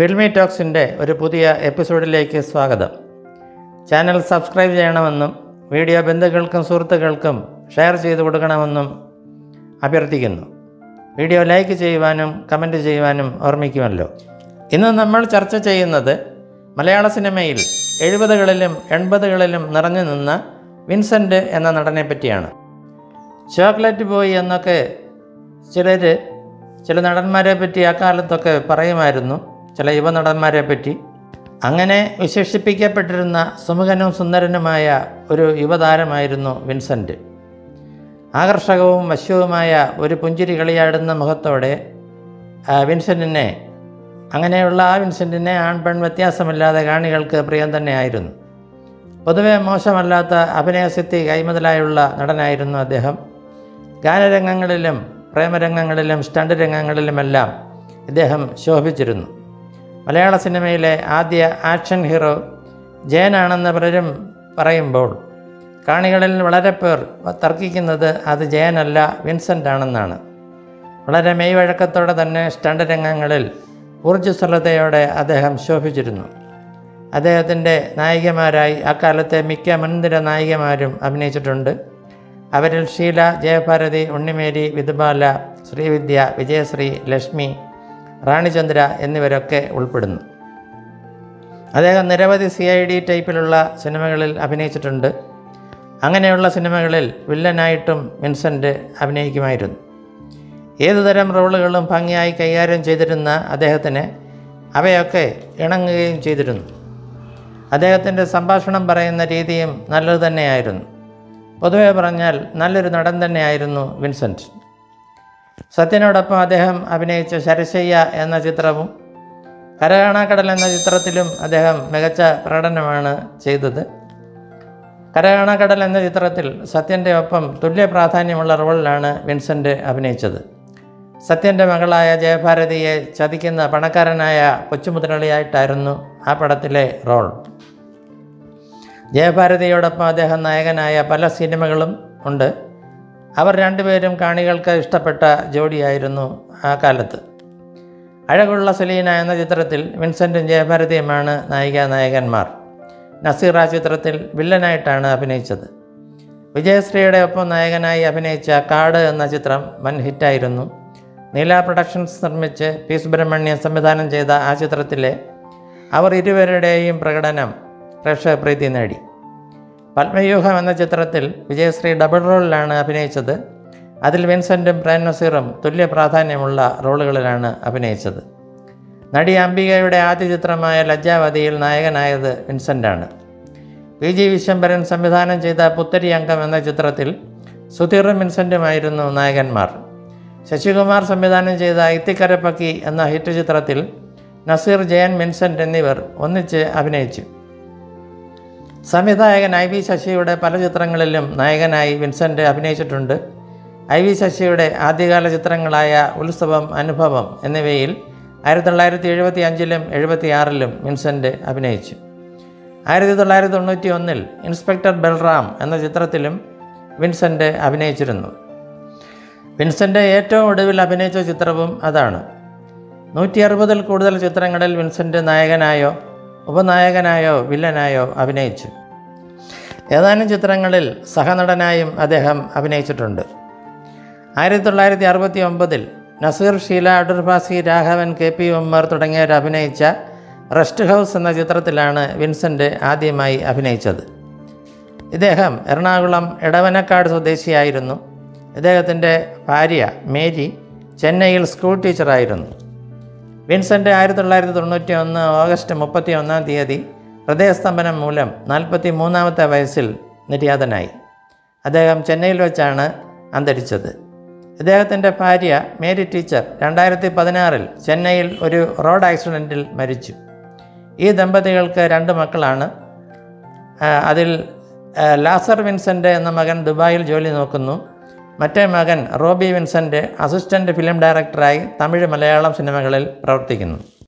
filmy ടോക്സിൻ്റെ ഒരു പുതിയ എപ്പിസോഡിലേക്ക് സ്വാഗതം ചാനൽ സബ്സ്ക്രൈബ് ചെയ്യണമെന്നും വീഡിയോ ബന്ധുക്കൾക്കും സുഹൃത്തുക്കൾക്കും ഷെയർ ചെയ്ത് കൊടുക്കണമെന്നും അഭ്യർത്ഥിക്കുന്നു വീഡിയോ ലൈക്ക് ചെയ്യുവാനും കമൻറ്റ് ചെയ്യുവാനും ഓർമ്മിക്കുമല്ലോ ഇന്ന് നമ്മൾ ചർച്ച ചെയ്യുന്നത് മലയാള സിനിമയിൽ എഴുപതുകളിലും എൺപതുകളിലും നിറഞ്ഞു നിന്ന വിൻസെൻ്റ് എന്ന നടനെ പറ്റിയാണ് ചോക്ലേറ്റ് ബോയ് എന്നൊക്കെ ചിലർ ചില നടന്മാരെ പറ്റി അക്കാലത്തൊക്കെ പറയുമായിരുന്നു ചില യുവനടന്മാരെ പറ്റി അങ്ങനെ വിശേഷിപ്പിക്കപ്പെട്ടിരുന്ന സുമുഖനും സുന്ദരനുമായ ഒരു യുവതാരമായിരുന്നു വിൻസെൻ്റ് ആകർഷകവും വശ്യവുമായ ഒരു പുഞ്ചിരി കളിയാടുന്ന മുഖത്തോടെ ആ വിൻസെൻറ്റിനെ അങ്ങനെയുള്ള ആ വിൻസെൻറ്റിനെ ആൺ പെൺ വ്യത്യാസമില്ലാതെ കാണികൾക്ക് പ്രിയം തന്നെയായിരുന്നു പൊതുവെ മോശമല്ലാത്ത അഭിനയസിദ്ധി കൈമുതലായുള്ള നടനായിരുന്നു അദ്ദേഹം ഗാനരംഗങ്ങളിലും പ്രേമരംഗങ്ങളിലും സ്റ്റണ്ട് രംഗങ്ങളിലുമെല്ലാം ഇദ്ദേഹം ശോഭിച്ചിരുന്നു മലയാള സിനിമയിലെ ആദ്യ ആക്ഷൻ ഹീറോ ജയനാണെന്ന് പലരും പറയുമ്പോൾ കാണികളിൽ വളരെ പേർ തർക്കിക്കുന്നത് അത് ജയനല്ല വിൻസെൻ്റ് ആണെന്നാണ് വളരെ മെയ്വഴക്കത്തോടെ തന്നെ സ്റ്റണ്ട് രംഗങ്ങളിൽ ഊർജ്ജസ്വലതയോടെ അദ്ദേഹം ശോഭിച്ചിരുന്നു അദ്ദേഹത്തിൻ്റെ നായികമാരായി അക്കാലത്തെ മിക്ക മുൻനിര നായികമാരും അഭിനയിച്ചിട്ടുണ്ട് അവരിൽ ഷീല ജയഭാരതി ഉണ്ണിമേരി വിധുബാല ശ്രീവിദ്യ വിജയശ്രീ ലക്ഷ്മി റാണിചന്ദ്ര എന്നിവരൊക്കെ ഉൾപ്പെടുന്നു അദ്ദേഹം നിരവധി സി ഐ ഡി ടൈപ്പിലുള്ള സിനിമകളിൽ അഭിനയിച്ചിട്ടുണ്ട് അങ്ങനെയുള്ള സിനിമകളിൽ വില്ലനായിട്ടും വിൻസെൻ്റ് അഭിനയിക്കുമായിരുന്നു ഏതുതരം റോളുകളും ഭംഗിയായി കൈകാര്യം ചെയ്തിരുന്ന അദ്ദേഹത്തിന് അവയൊക്കെ ഇണങ്ങുകയും ചെയ്തിരുന്നു അദ്ദേഹത്തിൻ്റെ സംഭാഷണം പറയുന്ന രീതിയും നല്ലത് തന്നെയായിരുന്നു പൊതുവെ പറഞ്ഞാൽ നല്ലൊരു നടൻ തന്നെയായിരുന്നു വിൻസെൻറ്റ് സത്യനോടൊപ്പം അദ്ദേഹം അഭിനയിച്ച ശരശയ്യ എന്ന ചിത്രവും കരകാണാക്കടൽ എന്ന ചിത്രത്തിലും അദ്ദേഹം മികച്ച പ്രകടനമാണ് ചെയ്തത് കരകാണാക്കടൽ എന്ന ചിത്രത്തിൽ സത്യൻ്റെ ഒപ്പം തുല്യ പ്രാധാന്യമുള്ള റോളിലാണ് വിൻസെൻ്റ് അഭിനയിച്ചത് സത്യൻ്റെ മകളായ ജയഭാരതിയെ ചതിക്കുന്ന പണക്കാരനായ കൊച്ചുമുതലാളിയായിട്ടായിരുന്നു ആ പടത്തിലെ റോൾ ജയഭാരതിയോടൊപ്പം അദ്ദേഹം നായകനായ പല സിനിമകളും ഉണ്ട് അവർ രണ്ടുപേരും കാണികൾക്ക് ഇഷ്ടപ്പെട്ട ജോഡിയായിരുന്നു ആ കാലത്ത് അഴകുള്ള സെലീന എന്ന ചിത്രത്തിൽ വിൻസെൻറ്റും ജയഭാരതിയുമാണ് നായിക നായകന്മാർ നസീർ ആ ചിത്രത്തിൽ വില്ലനായിട്ടാണ് അഭിനയിച്ചത് വിജയശ്രീയുടെ ഒപ്പം നായകനായി അഭിനയിച്ച കാട് എന്ന ചിത്രം വൻ ഹിറ്റായിരുന്നു നീല പ്രൊഡക്ഷൻസ് നിർമ്മിച്ച് പി സുബ്രഹ്മണ്യം സംവിധാനം ചെയ്ത ആ ചിത്രത്തിലെ അവർ ഇരുവരുടെയും പ്രകടനം പ്രേക്ഷക പ്രീതി നേടി പത്മవ్యూഹം എന്ന ചിത്രത്തിൽ വിജയശ്രീ ഡബിൾ റോളിലാണ് അഭിനയിച്ചത് അതിൽ വിൻസെൻറ്റും പ്രേം നസീറും തുല്യ പ്രാധാന്യമുള്ള റോളുകളിലാണ് അഭിനയിച്ചത് നടി അംബികയുടെ ആദ്യ ചിത്രമായ ലജ്ജാവതിയിൽ നായകനായത് വിൻസെൻ്റാണ് പി ജി വിശ്വംഭരൻ സംവിധാനം ചെയ്ത പുത്തരി അംഗം എന്ന ചിത്രത്തിൽ സുധീറും വിൻസെൻറ്റുമായിരുന്നു നായകന്മാർ ശശികുമാർ സംവിധാനം ചെയ്ത ഇത്തിക്കരപ്പക്കി എന്ന ഹിറ്റ് ചിത്രത്തിൽ നസീർ ജയൻ വിൻസെൻ്റ് എന്നിവർ ഒന്നിച്ച് അഭിനയിച്ചു സംവിധായകൻ ഐ വി ശശിയുടെ പല ചിത്രങ്ങളിലും നായകനായി വിൻസെൻ്റ് അഭിനയിച്ചിട്ടുണ്ട് ഐ വി ശശിയുടെ ആദ്യകാല ചിത്രങ്ങളായ ഉത്സവം അനുഭവം എന്നിവയിൽ ആയിരത്തി തൊള്ളായിരത്തി എഴുപത്തി അഞ്ചിലും എഴുപത്തി ആറിലും വിൻസെൻ്റ് അഭിനയിച്ചു ആയിരത്തി തൊള്ളായിരത്തി തൊണ്ണൂറ്റി ഒന്നിൽ ഇൻസ്പെക്ടർ ബൽറാം എന്ന ചിത്രത്തിലും വിൻസെൻ്റ് അഭിനയിച്ചിരുന്നു വിൻസെൻ്റ് ഏറ്റവും ഒടുവിൽ അഭിനയിച്ച ചിത്രവും അതാണ് നൂറ്റി അറുപതിൽ കൂടുതൽ ചിത്രങ്ങളിൽ വിൻസെൻ്റ് നായകനായോ ഉപനായകനായോ വില്ലനായോ അഭിനയിച്ചു ഏതാനും ചിത്രങ്ങളിൽ സഹനടനായും അദ്ദേഹം അഭിനയിച്ചിട്ടുണ്ട് ആയിരത്തി തൊള്ളായിരത്തി അറുപത്തി ഒമ്പതിൽ നസീർ ഷീല അടൂർഭാസി രാഘവൻ കെ പി ഉമ്മർ തുടങ്ങിയവർ അഭിനയിച്ച റെസ്റ്റ് ഹൗസ് എന്ന ചിത്രത്തിലാണ് വിൻസെൻ്റ് ആദ്യമായി അഭിനയിച്ചത് ഇദ്ദേഹം എറണാകുളം എടവനക്കാട് സ്വദേശിയായിരുന്നു ഇദ്ദേഹത്തിൻ്റെ ഭാര്യ മേരി ചെന്നൈയിൽ സ്കൂൾ ടീച്ചറായിരുന്നു വിൻസെൻ്റ് ആയിരത്തി തൊള്ളായിരത്തി തൊണ്ണൂറ്റി ഒന്ന് ഓഗസ്റ്റ് മുപ്പത്തി ഒന്നാം തീയതി ഹൃദയസ്തംഭനം മൂലം നാൽപ്പത്തി മൂന്നാമത്തെ വയസ്സിൽ നിര്യാതനായി അദ്ദേഹം ചെന്നൈയിൽ വെച്ചാണ് അന്തരിച്ചത് ഇദ്ദേഹത്തിൻ്റെ ഭാര്യ മേരി ടീച്ചർ രണ്ടായിരത്തി പതിനാറിൽ ചെന്നൈയിൽ ഒരു റോഡ് ആക്സിഡൻറ്റിൽ മരിച്ചു ഈ ദമ്പതികൾക്ക് രണ്ട് മക്കളാണ് ആ, അതിൽ ആ, ലാസർ വിൻസെൻ്റ് എന്ന മകൻ ദുബായിൽ ജോലി നോക്കുന്നു മറ്റേ മകൻ റോബി വിൻസെൻ്റ് അസിസ്റ്റൻ്റ് ഫിലിം ഡയറക്ടറായി തമിഴ് മലയാളം സിനിമകളിൽ പ്രവർത്തിക്കുന്നു